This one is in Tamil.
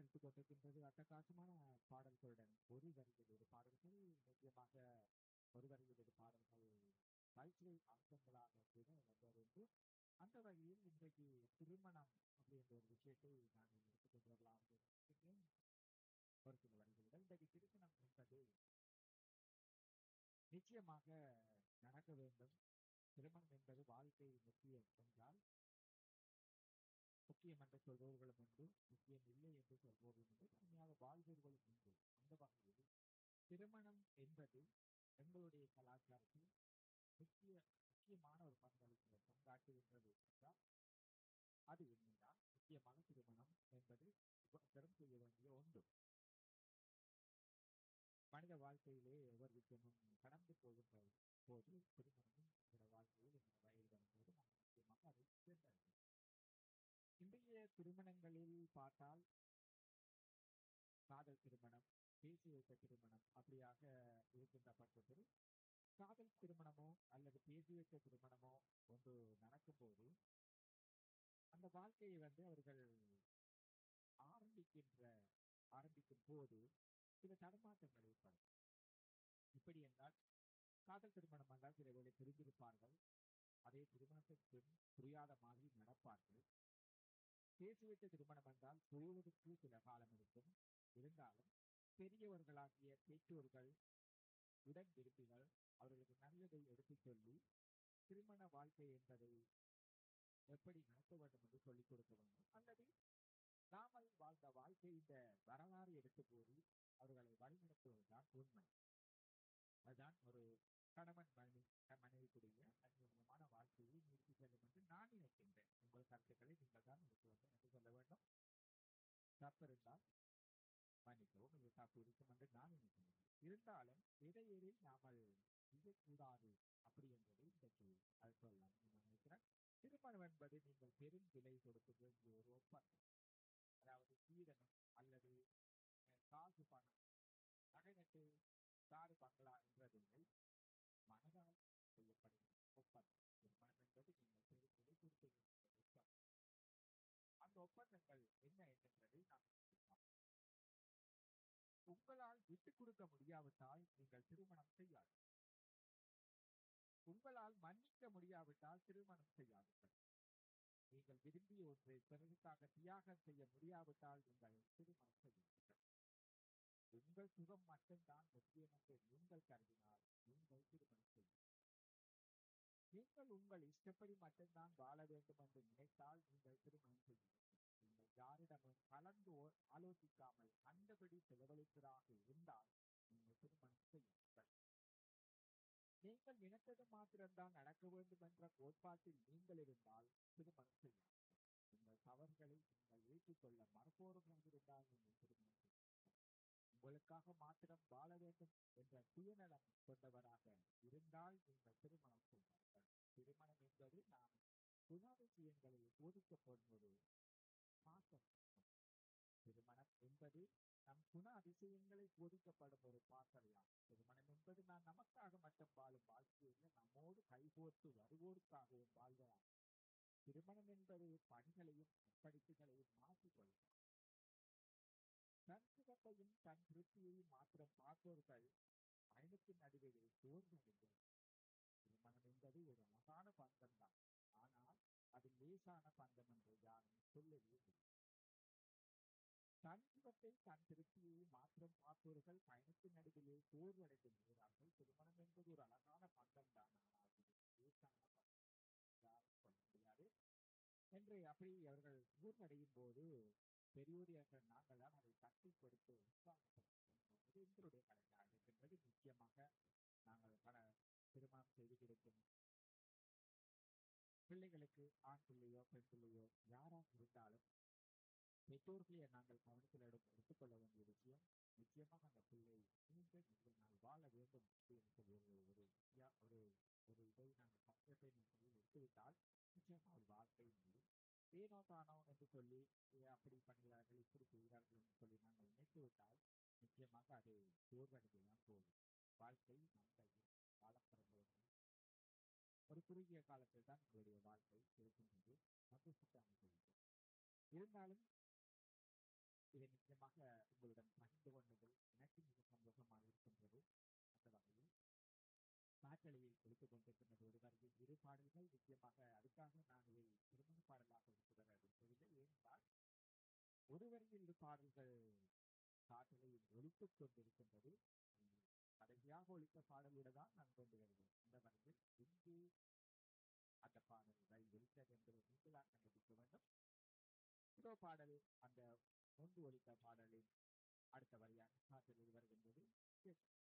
செலுத்திக் கொண்டிருக்கின்றது அட்டகாசமான பாடல்களுடன் ஒரு வரியில் ஒரு பாடல்கள் நிச்சயமாக ஒரு வரியில் ஒரு பாடல்கள் நகைச்சுவை அம்சங்களாக கூட வந்தறிந்து அந்த வகையில் இன்றைக்கு திருமணம் அப்படின்ற ஒரு விஷயத்தை நான் எடுத்துக்கொண்டு வரலாம் என்று ஒரு சில வரிகளுடன் இன்றைக்கு திருமணம் என்பது நிச்சயமாக நடக்க வேண்டும் திருமணம் என்பது வாழ்க்கை முக்கியம் என்றால் முக்கியம் என்று சொல்பவர்களும் உண்டு முக்கியம் இல்லை என்று சொல்பவர்களும் உண்டு தனியாக வாழ்பவர்களும் உண்டு அந்த வகையில் திருமணம் என்பது எங்களுடைய கலாச்சாரத்தில் முக்கிய முக்கியமான ஒரு பங்களிப்பு பங்காற்றுகின்றது என்றால் அது உண்மைதான் முக்கியமாக திருமணம் என்பது பெரும் செய்ய வேண்டிய ஒன்று மனித வாழ்க்கையிலே ஒவ்வொரு விஷயமும் கடந்து போகின்ற போது திருமணமும் என்கிற வாழ்க்கையில் இந்த வயது வரும்போது நாம் முக்கியமாக அதை சேர்ந்தது இன்றைய திருமணங்களில் பார்த்தால் காதல் திருமணம் பேசி வைத்த திருமணம் அப்படியாக இருக்கின்ற பட்சத்தில் காதல் திருமணமோ அல்லது பேசி வைத்த திருமணமோ ஒன்று நடக்கும்போது அந்த வாழ்க்கையை வந்து அவர்கள் ஆரம்பிக்கின்ற ஆரம்பிக்கும் போது சில தடுமாற்றங்கள் ஏற்படும் இப்படி என்றால் காதல் திருமணம் என்றால் சில வேளை பிரிந்திருப்பார்கள் அதே திருமணத்திற்கு புரியாத மாதிரி நடப்பார்கள் பேசி வைத்த திருமணம் என்றால் புரிவதற்கு சில காலம் இருக்கும் இருந்தாலும் பெரியவர்களாகிய பெற்றோர்கள் உடன் விரும்பிகள் அவர்களுக்கு நல்லதை எடுத்துச் சொல்லி திருமண வாழ்க்கை என்பதை எப்படி நடத்த வேண்டும் என்று சொல்லிக் கொடுக்க வேண்டும் அல்லது நாமல் வாழ்ந்த வாழ்க்கை இந்த வரலாறு எடுத்து கூறி அவர்களை வழிநடத்துவதுதான் உண்மை அதுதான் ஒரு கணவன் மனைவி மனைவிக்குரிய அந்யோன்யமான வாழ்க்கையை நீக்கி செல்லும் என்று நான் நினைக்கின்றேன் உங்கள் கருத்துக்களை நீங்கள் தான் எனக்கு வந்து எனக்கு சொல்ல வேண்டும் தப்பு இருந்தால் மன்னிக்கவும் இது தப்பு இருக்கும் என்று நான் நினைக்கிறேன் இருந்தாலும் இடையிலே நாமல் செய்யக்கூடாது அப்படி என்பதை இன்றைக்கு அது சொல்லலாம் நான் நினைக்கிறேன் திருமணம் என்பது நீங்கள் பெரும் விலை கொடுக்க வேண்டிய ஒரு ஒப்பந்தம் அதாவது சீதனம் அல்லது காசு பணம் நகை நட்டு காடு பங்களா என்றதில்லை மனதால் செய்யப்படும் ஒப்பந்தம் திருமணம் என்பது நீங்கள் பெரும் விலை கொடுக்க வேண்டிய ஒப்பந்தம் அந்த ஒப்பந்தங்கள் என்ன என்பதை நாம் உங்களால் விட்டுக் கொடுக்க முடியாவிட்டால் நீங்கள் திருமணம் செய்யாது உங்களால் மன்னிக்க முடியாவிட்டால் திருமணம் செய்யாதீர்கள் நீங்கள் விரும்பிய ஒன்றை பிறருக்காக தியாகம் செய்ய முடியாவிட்டால் நீங்கள் திருமணம் செய்யுங்கள் உங்கள் சுகம் மட்டும்தான் முக்கியம் என்று நீங்கள் கருதினால் நீங்கள் திருமணம் செய்யுங்கள் நீங்கள் உங்கள் இஷ்டப்படி மட்டும்தான் வாழ வேண்டும் என்று நினைத்தால் நீங்கள் திருமணம் செய்யுங்கள் நீங்கள் யாரிடமும் கலந்து ஆலோசிக்காமல் அந்தபடி செலவழிப்பதாக இருந்தால் நீங்கள் திருமணம் செய்யுங்கள் நீங்கள் நினைத்தது மாத்திரம்தான் நடக்க வேண்டும் என்ற கோட்பாட்டில் நீங்கள் இருந்தால் திருமணம் செய்யுங்கள் உங்கள் தவறுகளை நீங்கள் ஏற்றுக்கொள்ள மறுப்போரும் இருந்தால் நீங்கள் திருமணம் செய்யுங்கள் உங்களுக்காக மாத்திரம் வாழ வேண்டும் என்ற சுயநலம் கொண்டவராக இருந்தால் நீங்கள் திருமணம் செய்வார்கள் திருமணம் என்பது நாம் குணாதிசயங்களில் போதிக்கப்படும் ஒரு பாசம் திருமணம் என்பது நம் குண அதிசயங்களை போதிக்கப்படும் ஒரு பாசறையாம் திருமணம் என்பது நான் நமக்காக மட்டும் வாழும் வாழ்க்கையில் நம்மோடு கைகோர்த்து வருவோருக்காகவும் வாழ்வதாம் திருமணம் என்பது பணிகளையும் படிப்புகளையும் மாற்றிக்கொள்ளும் தன் சுகத்தையும் தன் திருப்தியையும் மாத்திரம் பார்ப்பவர்கள் பயணத்தின் நடுவிலே சோர்வடைந்தோம் திருமணம் என்பது ஒரு அழகான பந்தம் தான் ஆனால் அது லேசான பந்தம் என்று யாரும் சொல்லவே இல்லை தன் சுகத்தை தன் திருப்தியை மாத்திரம் பார்ப்பவர்கள் பயணத்தின் நடுவிலே சோர்வடைந்து விடுகிறார்கள் திருமணம் என்பது ஒரு அழகான பந்தம் தான் ஆனால் இது லேசான பந்தம் யாரும் சொல்ல முடியாது என்று அப்படி அவர்கள் ஊர்வடையும் போது பெரியோர்கள் நாங்கள் தான் அதை தட்டி கொடுத்து உற்சாகப்படுத்தும் எங்களுடைய கடமையாக இருக்கின்றது முக்கியமாக நாங்கள் பல திருமணம் செய்து கொடுக்கும் பிள்ளைகளுக்கு ஆண் பிள்ளையோ பெண் பிள்ளையோ யாராக இருந்தாலும் பெற்றோர்களை நாங்கள் கவனத்தில் எடு எடுத்துக்கொள்ள வேண்டிய விஷயம் நிச்சயமாக அந்த பிள்ளை மீண்டும் இந்த நாள் வாழ வேண்டும் என்று சொல்லி ஒரு ஒரு ஒரு ஒரு இதை நாங்கள் பக்கத்தை சொல்லி எடுத்துவிட்டால் நிச்சயமாக ஒரு வாழ்க்கை முடியும் ஏனோ தானோ என்று சொல்லி அப்படி பண்ணுகிறார்கள் இப்படி செய்கிறார்கள் என்று சொல்லி நாங்கள் நினைத்து விட்டால் நிச்சயமாக அது சோர்வடைந்துதான் போகும் வாழ்க்கை நம் கையில் வாழப்படுகிறது ஒரு குறுகிய காலத்தில் தான் உங்களுடைய வாழ்க்கை இருக்கின்றது மகிழ்ச்சிக்கு அமைந்துள்ளது இருந்தாலும் இதை நிச்சயமாக உங்களுடன் பகிர்ந்து கொண்டதில் எனக்கு மிக சந்தோஷமாக இருக்கின்றது அந்த வகையில் காற்றலையில் கொடுத்துக் கொண்டிருக்கின்றது ஒரு வரையில் இரு பாடல்கள் நிச்சயமாக அதுக்காக நான் இதை திருமண பாடலாக எடுத்துவர விரும்பவில்லை ஏனென்றால் ஒரு வரியில் இரு பாடல்கள் காற்றலையில் ஒழித்துக் கொண்டிருக்கின்றது கடைசியாக ஒழித்த பாடலோடு தான் நான் கொண்டு வருவேன் இந்த வரையில் இங்கு அந்த பாடல் வரி ஒழித்தது என்பதை நீங்கள் தான் கண்டுபிடிக்க வேண்டும் இதோ பாடல் அந்த முன்பு ஒழித்த பாடலின் அடுத்த வரியாக காற்றலில் வருகின்றது கேட்போம்.